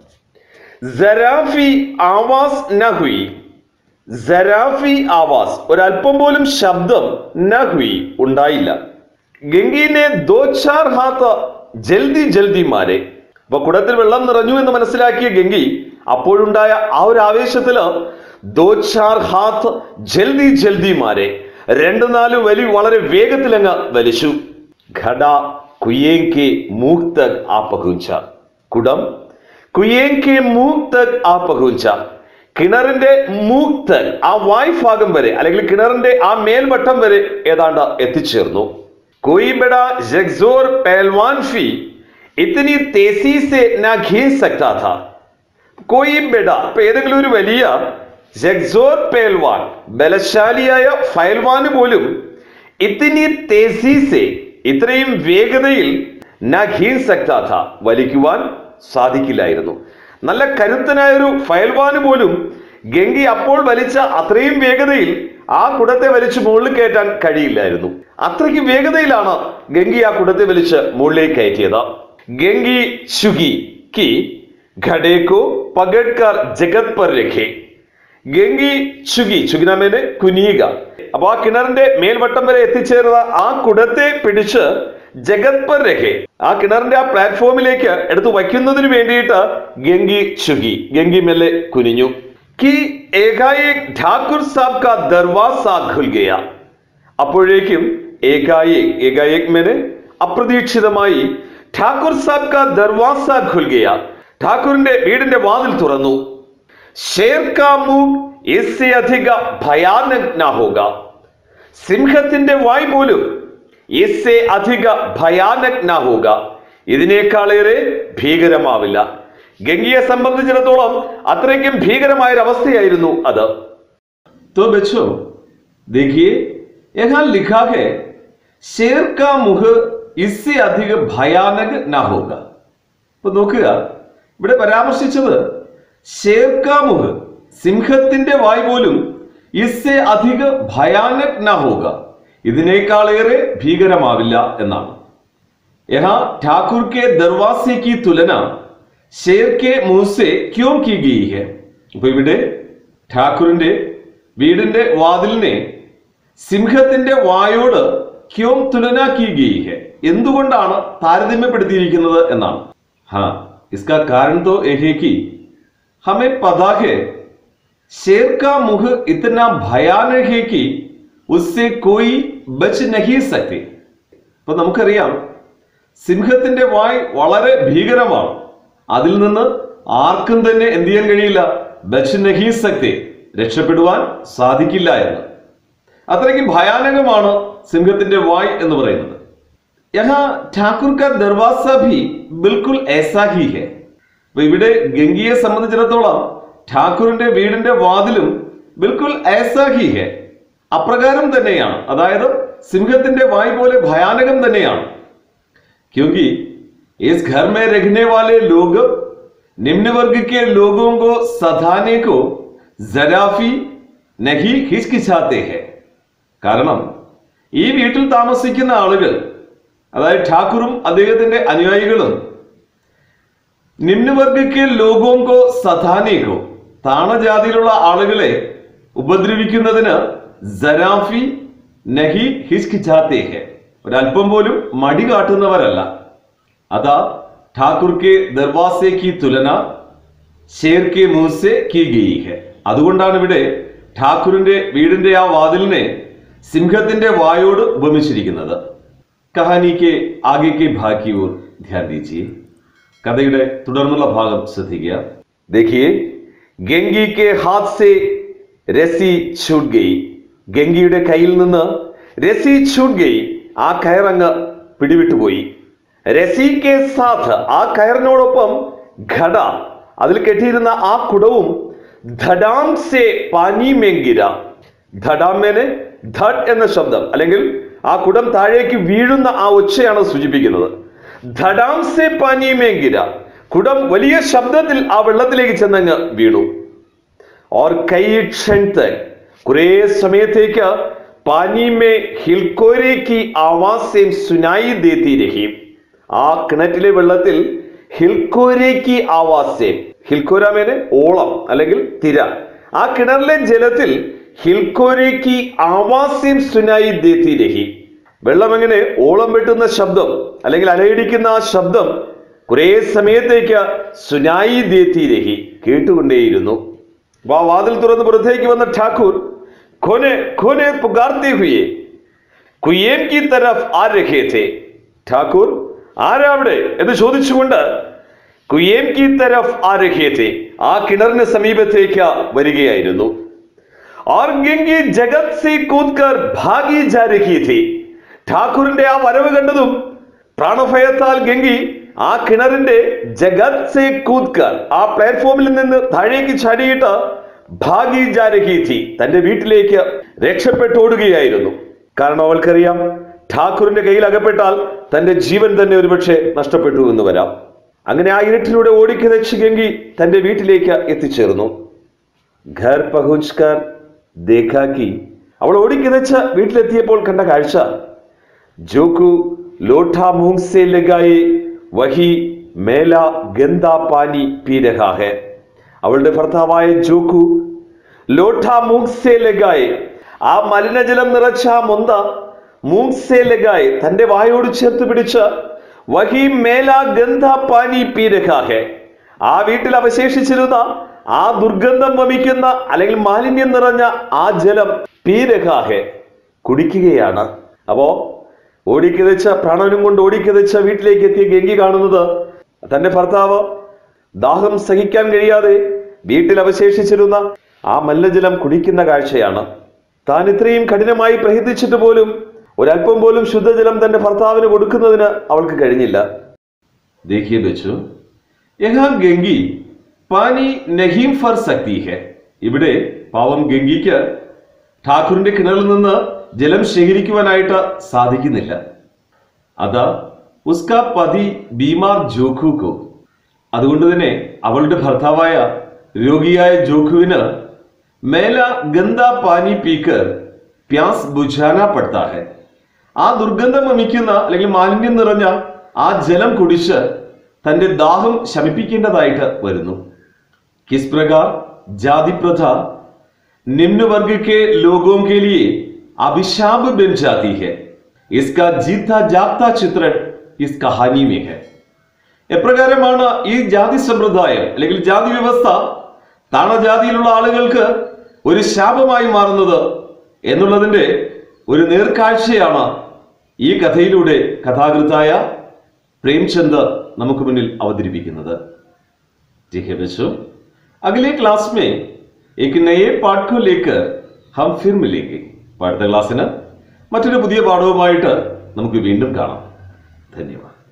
ജറാഫി ആവാസ് നഹുയി ജറാഫി ആവാസ് ഒരല്പം പോലും ശബ്ദം നഹുയി ഉണ്ടായില്ല ഗംഗീനെ ദോ ചാർ ഹാത്ത് ജൽദി ജൽദി മാരെ അപ്പൊ കുടത്തിൽ വെള്ളം നിറഞ്ഞു എന്ന് മനസ്സിലാക്കിയ ഗംഗി അപ്പോഴുണ്ടായ ആ ഒരു ആവേശത്തില്
ദോ ചാർ ഹാത്ത് ജൽദി ജൽദി മാരെ രണ്ട് നാല് വലി വളരെ വേഗത്തിലങ്ങ് വലിച്ചു ഘട കുയേങ്കെ മൂക്ക് തക് ആ പകുഞ്ച കുടം കുയേങ്കെ മൂക്ക് തക് ആ പകുഞ്ച കിണറിന്റെ മൂക്ക് തക് ആ വായ് ഭാഗം വരെ അല്ലെങ്കിൽ കിണറിന്റെ ആ മേൽവട്ടം വരെ ഏതാണ്ട് എത്തിച്ചേർന്നു कोई बड़ा जगजोर पहलवान भी इतनी तेजी से ना खींच सकता था कोई ബെഡ ഇപ്പൊ ഏതെങ്കിലും ഒരു വലിയ ജഗ്സോർ പേൽവാൻ ബലശാലിയായ ഫയൽവാന് പോലും ഇത്തിനി തേസീസെ ഇത്രയും വേഗതയിൽ നഖീൻ സക്താഥ വലിക്കുവാൻ സാധിക്കില്ലായിരുന്നു നല്ല കരുത്തനായൊരു ഫയൽവാന് പോലും ഗംഗി അപ്പോൾ വലിച്ച അത്രയും വേഗതയിൽ ആ കുടത്തെ വലിച്ച് മുകളിൽ കയറ്റാൻ കഴിയില്ലായിരുന്നു അത്രയ്ക്ക് വേഗതയിലാണ് ഗംഗി ആ കുടത്തെ വലിച്ച് മുകളിലേക്ക് കയറ്റിയത് ഗംഗി ശുഗി കി ഘടേക്കോ പകഡ്കർ ജഗത് പർ രഖേ ഗംഗി ചുഗി ചുഗിനാമേന് കുനിയുക അപ്പൊ ആ കിണറിന്റെ മേൽവട്ടം വരെ എത്തിച്ചേർന്ന ആ കുടത്തെ പിടിച്ച് ജഗത് പർ രഖേ ആ കിണറിന്റെ ആ പ്ലാറ്റ്ഫോമിലേക്ക് എടുത്ത് വയ്ക്കുന്നതിന് വേണ്ടിയിട്ട് ഗംഗി ചുഗി ഗംഗി മെല്ലെ കുനിഞ്ഞു കി ഏകായേക് ഠാക്കുർ സാബ് കാ ദർവാസ ഖുൽ ഗയ അപ്പോഴേക്കും ഏകായേക് ഏകായേക് മേനെ അപ്രതീക്ഷിതമായി ഠാക്കുർ സാബ് കാ ദർവാസ ഖുൽ ഗയ ഠാക്കൂറിന്റെ വീടിന്റെ വാതിൽ തുറന്നു ഷേർ കാ മൂക്ക് इससे അധിക ഭയാനക് ന ഹോഗ സിംഹത്തിന്റെ വായ് പോലും इससे അധിക ഭയാനക് ന ഹോഗ ഇതിനേക്കാളേറെ ഭീകരമാവില്ല ഗംഗയെ സംബന്ധിച്ചിടത്തോളം അത്രയ്ക്കും ഭീകരമായ ഒരു അവസ്ഥയായിരുന്നു അത്
तो बच्चों देखिए यहाँ लिखा है शेर का मुख इससे अधिक ഭയാനക ना होगा അപ്പൊ നോക്കുക ഇവിടെ പരാമർശിച്ചത് ഷേർ കാ മുഖ് സിംഹത്തിന്റെ വായ് പോലും ഇസ്സെ അധിക ഭയാനക് ന ഹോക ഇതിനേക്കാളേറെ ഭീകരമാവില്ല എന്നാണ് यहाँ ठाकुर के दरवाजे की तुलना शेर के मुंह से क्यों की गई है അപ്പൊ ഇവിടെ ഠാക്കൂറിന്റെ വീടിന്റെ വാതിലിനെ സിംഹത്തിന്റെ വായോട് ക്യോം തുലന की गई है എന്തുകൊണ്ടാണ് താരതമ്യപ്പെടുത്തിയിരിക്കുന്നത് എന്നാണ് हाँ इसका कारण तो यह है कि हमें पता है शेर का मुख इतना भयानक है कि उससे कोई बच नहीं सकते അപ്പൊ നമുക്കറിയാം സിംഹത്തിന്റെ വായ് വളരെ ഭീകരമാണ് അതിൽ നിന്ന് ആർക്കും തന്നെ എന്ത് ചെയ്യാൻ കഴിയില്ല ബച്ച് നഹീ സക്തി രക്ഷപ്പെടുവാൻ സാധിക്കില്ല എന്ന് അത്രയ്ക്ക് ഭയാനകമാണ് സിംഹത്തിന്റെ വായ് എന്ന് പറയുന്നത് യഹാ ഠാക്കൂർ കാ ദർവാസ ഭി ബിൽക്കുൽ ऐसा ही है അപ്പൊ ഇവിടെ ഗംഗയെ സംബന്ധിച്ചിടത്തോളം ഠാക്കൂറിന്റെ വീടിന്റെ വാതിലും ബിൽക്കുൽ ऐसा ही है അപ്രകാരം തന്നെയാണ് അതായത് സിംഹത്തിന്റെ വായ് പോലെ ഭയാനകം തന്നെയാണ് क्योंकि इस घर में रहने वाले लोग निम्न वर्ग के लोगों को सधाने को जराफी नहीं हिचकिച്ചാते हैं കാരണം ഈ വീട്ടിൽ താമസിക്കുന്ന ആളുകൾ അതായത് ഠാക്കൂറും അദ്ദേഹത്തിന്റെ അനുയായികളും നിമ്നവർഗക്ക് ലോകോങ്കോ സധാനേക്കോ താണജാതിയിലുള്ള ആളുകളെ ഉപദ്രവിക്കുന്നതിന് ജരാഫി നഹി ഹിസ്കിച്ചാത്തേ ഹെ ഒരല്പം പോലും മടി കാട്ടുന്നവരല്ല അതാ ഠാക്കൂർ കെ ദർവാസെ കി തുലന ഷേർ കെ മൂസെ കി ഗയി ഹെ അതുകൊണ്ടാണ് ഇവിടെ ഠാക്കൂറിന്റെ വീടിന്റെ ആ വാതിലിനെ സിംഹത്തിന്റെ വായോട് ഉപമിച്ചിരിക്കുന്നത് കഹാനിക്ക് ആകെക്ക് ബാക്കി ഓർ ധ്യാൻ ദീജിയെ കഥയുടെ തുടർന്നുള്ള ഭാഗം ശ്രദ്ധിക്കുക
देखिए ഗംഗി കെ ഹാത്ത് സെ രസി ഛൂട്ട് ഗയി ഗംഗിയുടെ കയ്യിൽ നിന്ന് രസി ഛൂട്ട് ഗയി ആ കയറങ്ങ് പിടിവിട്ടുപോയി രസി കെ സാത്ത് ആ കയറിനോടൊപ്പം ഘട അതിൽ കെട്ടിയിരുന്ന ആ കുടവും ധഡാം സെ പാനി മെങ്കിര ധഡാമേനെ ധഡ് എന്ന ശബ്ദം അല്ലെങ്കിൽ ആ കുടം താഴേക്ക് വീഴുന്ന ആ ഒച്ചയാണ് സൂചിപ്പിക്കുന്നത് ധഡാം സെ പാനി മെങ്കിര കുടം വലിയ ശബ്ദത്തിൽ ആ വെള്ളത്തിലേക്ക് ചെന്നങ്ങ് വീണു ഓർ കൈ ക്ഷൺ തക് കുറെ സമയത്തേക്ക് പാനി മേ ഹിൽക്കോരെ കി ആവാസേം സുനായി ദേത്തി രഹി ആ കിണറ്റിലെ വെള്ളത്തിൽ ഹിൽക്കോരെ കി ആവാസേം ഹിൽക്കോര മേനെ ഓളം അല്ലെങ്കിൽ തിര ആ കിണറിലെ ജലത്തിൽ ഹിൽക്കോരെ കി ആവാസേം സുനായി ദേത്തി രഹി വെള്ളം എങ്ങനെ ഓളം വെട്ടുന്ന ശബ്ദം അല്ലെങ്കിൽ അലയടിക്കുന്ന ആ ശബ്ദം കുറെ സമയത്തേക്ക് സുനായി ദേത്തി രഹി കേട്ടുകൊണ്ടേയിരുന്നു വാ വാതിൽ തുറന്ന് പുറത്തേക്ക് വന്ന ഠാക്കൂർ ഖോനെ ഖോനെ പുകാർത്തെ ഹുയെ കുയേൻ കി തരഫ് ആ രഹേ थे ഠാക്കൂർ ആരാ അവിടെ എന്ന് ചോദിച്ചുകൊണ്ട് കുയേൻ കി തരഫ് ആ രഹേ थे ആ കിണറിന് സമീപത്തേക്ക് വരികയായിരുന്നു और ഗംഗി ജഗത് സെ കൂത്കർ ഭാഗി ജാ രഹി ഥി ഠാക്കൂറിന്റെ ആ വരവ് കണ്ടതും പ്രാണഭയത്താൽ ഗംഗി ആ കിണറിന്റെ ജഗത് സെ കൂത്കർ ആ പ്ലാറ്റ്ഫോമിൽ നിന്ന് താഴേക്ക് ചാടിയിട്ട് ഭാഗി ജാ രഹി ഥി തന്റെ വീട്ടിലേക്ക് രക്ഷപ്പെട്ടോടുകയായിരുന്നു കാരണം അവൾക്കറിയാം ഠാക്കൂറിന്റെ കയ്യിൽ അകപ്പെട്ടാൽ തന്റെ ജീവൻ തന്നെ ഒരുപക്ഷെ നഷ്ടപ്പെട്ടു എന്ന് വരാം അങ്ങനെ ആ ഇരുട്ടിലൂടെ ഓടിക്കിതച്ച് ഗംഗി തന്റെ വീട്ടിലേക്ക് എത്തിച്ചേർന്നു ഘർ പഹുച്ച്കർ ദേഖാക്കി അവൾ ഓടിക്കിതച്ച് വീട്ടിലെത്തിയപ്പോൾ കണ്ട കാഴ്ച ജോക്കു ലോഠ മൂങ് സെ ലഗായെ വഹി മേല ഗന്ദ പാനി പീ രഹാ ഹെ അവളുടെ ഭർത്താവായ ജോക്കു ലോഠ മൂങ് സെ ലഗായെ ആ മലിനജലം നിറച്ച ആ മൊന്ത മൂങ് സെ ലഗായെ തന്റെ വായോട് ചേർത്ത് പിടിച്ച് വഹി മേല ഗന്ധ പാനി പീ രഹാ ഹെ ആ വീട്ടിൽ അവശേഷിച്ചിരുന്ന ആ ദുർഗന്ധം വമിക്കുന്ന അല്ലെങ്കിൽ മാലിന്യം നിറഞ്ഞ ആ ജലം പീരകാഹെ കുടിക്കുകയാണ് അപ്പോ ഓടിക്കിതച്ച പ്രാണനും കൊണ്ട് ഓടിക്കിതച്ച വീട്ടിലേക്ക് എത്തിയ ഗംഗി കാണുന്നത് തന്റെ ഭർത്താവ് ദാഹം സഹിക്കാൻ കഴിയാതെ വീട്ടിൽ അവശേഷിച്ചിരുന്ന ആ മല്ലജലം കുടിക്കുന്ന കാഴ്ചയാണ് താൻ ഇത്രയും കഠിനമായി പ്രയത്നിച്ചിട്ട് പോലും ഒരല്പം പോലും ശുദ്ധജലം തന്റെ ഭർത്താവിന് കൊടുക്കുന്നതിന് അവൾക്ക് കഴിഞ്ഞില്ല
देखिए बच्चों यहाँ ഗംഗി പാനി നഹീം ഫർ സക്തി ഹെ ഇവിടെ പാവം ഗംഗിക്ക് ഠാക്കൂറിന്റെ കിണറിൽ നിന്ന് ജലം ശേഖരിക്കുവാനായിട്ട് സാധിക്കുന്നില്ല അത് ഉസ്ക പതി ബീമാർ ജോഖുക്കു അതുകൊണ്ട് തന്നെ അവളുടെ ഭർത്താവായ രോഗിയായ ജോഖുവിന് മേല ഗന്ദ പാനി പീക്കർ പ്യാസ് ബുझാന പടുത്ത ഹെ ആ ദുർഗന്ധം വമിക്കുന്ന അല്ലെങ്കിൽ മാലിന്യം നിറഞ്ഞ ആ ജലം കുടിച്ച് തന്റെ ദാഹം ശമിപ്പിക്കേണ്ടതായിട്ട് വരുന്നു किस प्रकार जाति प्रथा निम्न वर्ग के लोगों के लिए अभिशाप बन जाती है इसका जीता जागता चित्रण इस कहानी में है എപ്രകാരമാണ് ഈ ജാതി സമ്പ്രദായം അല്ലെങ്കിൽ ജാതി വ്യവസ്ഥ താണജാതിയിലുള്ള ആളുകൾക്ക് ഒരു ശാപമായി മാറുന്നത് എന്നുള്ളതിന്റെ ഒരു നേർക്കാഴ്ചയാണ് ഈ കഥയിലൂടെ കഥാകൃത്തായ പ്രേംചന്ദ് നമുക്ക് മുന്നിൽ അവതരിപ്പിക്കുന്നത് ठीक है बच्चों अगले क्लास में एक नए पाठ को लेकर हम फिर मिलेंगे അടുത്ത ക്ലാസ്സിന് മറ്റൊരു പുതിയ പാഠവുമായിട്ട് നമുക്ക് വീണ്ടും കാണാം ധന്യവാദം